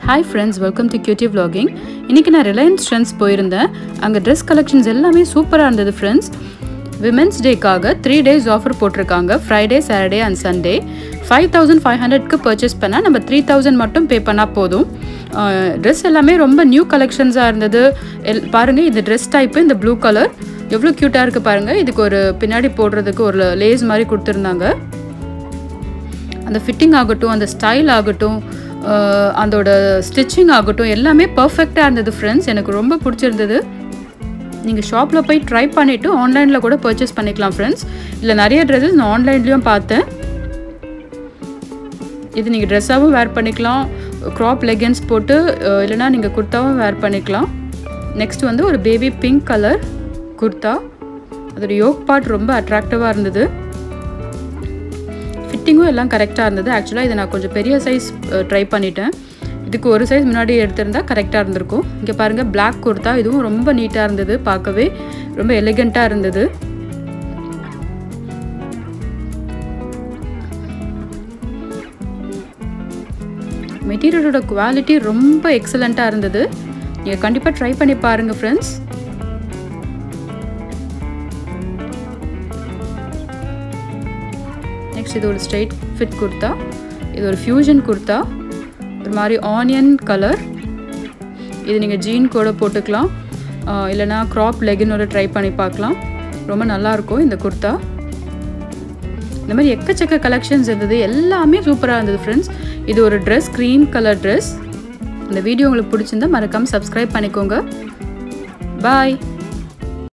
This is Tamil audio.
hi friends welcome to cutie vlogging இன்றைக்கி நான் ரிலையன்ஸ் ட்ரெண்ட்ஸ் போயிருந்தேன் அங்கே ட்ரெஸ் கலெக்ஷன்ஸ் எல்லாமே சூப்பராக இருந்தது ஃப்ரெண்ட்ஸ் விமென்ஸ் டேக்காக த்ரீ டேஸ் ஆஃபர் போட்டிருக்காங்க Friday Saturday and Sunday five thousand five ஹண்ட்ரட்க்கு பர்ச்சேஸ் பண்ணால் நம்ம த்ரீ தௌசண்ட் மட்டும் பே பண்ணால் போதும் ட்ரெஸ் எல்லாமே ரொம்ப நியூ கலெக்ஷன்ஸாக இருந்தது எல் பாருங்கள் இந்த ட்ரெஸ் டைப்பு இந்த ப்ளூ கலர் எவ்வளோ க்யூட்டாக இருக்குது பாருங்கள் இதுக்கு ஒரு பின்னாடி போடுறதுக்கு ஒரு லேஸ் மாதிரி கொடுத்துருந்தாங்க அந்த ஃபிட்டிங் ஆகட்டும் அந்த ஸ்டைல் ஆகட்டும் அஹ் அதோட ஸ்டிச்சிங் ஆகட்டும் எல்லாமே பர்ஃபெக்டாக இருந்தது ஃப்ரெண்ட்ஸ் எனக்கு ரொம்ப பிடிச்சிருந்தது நீங்கள் ஷாப்பில் போய் ட்ரை பண்ணிவிட்டு ஆன்லைனில் கூட பர்ச்சேஸ் பண்ணிக்கலாம் ஃப்ரெண்ட்ஸ் இல்லை நிறைய ட்ரெஸ்ஸஸ் நான் ஆன்லைன்லேயும் பார்த்தேன் இது நீங்கள் ட்ரெஸ்ஸாகவும் வேர் பண்ணிக்கலாம் க்ராப் லெகின்ஸ் போட்டு அஹ் இல்லைனா நீங்கள் குர்த்தாவும் வேர் பண்ணிக்கலாம் நெக்ஸ்ட் வந்து ஒரு பேபி பிங்க் கலர் குர்த்தா அதோட யோக் பார்ட் ரொம்ப அட்ராக்டிவாக இருந்தது ஃபிட்டிங்கும் எல்லாம் கரெக்டாக இருந்தது ஆக்சுவலாக இதை நான் கொஞ்சம் பெரிய சைஸ் ட்ரை பண்ணிட்டேன் இதுக்கு ஒரு சைஸ் முன்னாடி எடுத்திருந்தா கரெக்டாக இருந்திருக்கும் இங்கே பாருங்கள் Black குர்த்தா இதுவும் ரொம்ப நீட்டாக இருந்தது பார்க்கவே ரொம்ப எலிகண்ட்டாக இருந்தது மெட்டீரியலோட குவாலிட்டி ரொம்ப எக்ஸலண்ட்டாக இருந்தது நீங்கள் கண்டிப்பாக ட்ரை பண்ணி பாருங்கள் ஃப்ரெண்ட்ஸ் நெக்ஸ்ட் இது ஒரு ஸ்ட்ரைட் ஃபிட் குர்த்தா இது ஒரு ஃப்யூஷன் குர்த்தா ஒரு மாதிரி ஆனியன் கலர் இது நீங்கள் ஜீன் கூட போட்டுக்கலாம் ஆஹ் இல்லைனா க்ராப் லெகினோட ட்ரை பண்ணி பார்க்கலாம் ரொம்ப நல்லாயிருக்கும் இந்த குர்த்தா இந்த மாதிரி எக்கச்சக்க கலெக்ஷன்ஸ் இருந்தது எல்லாமே சூப்பராக இருந்தது ஃப்ரெண்ட்ஸ் இது ஒரு ட்ரெஸ் க்ரீம் கலர் ட்ரெஸ் இந்த வீடியோ உங்களுக்கு பிடிச்சிருந்தா மறக்காமல் சப்ஸ்கிரைப் பண்ணிக்கோங்க பாய்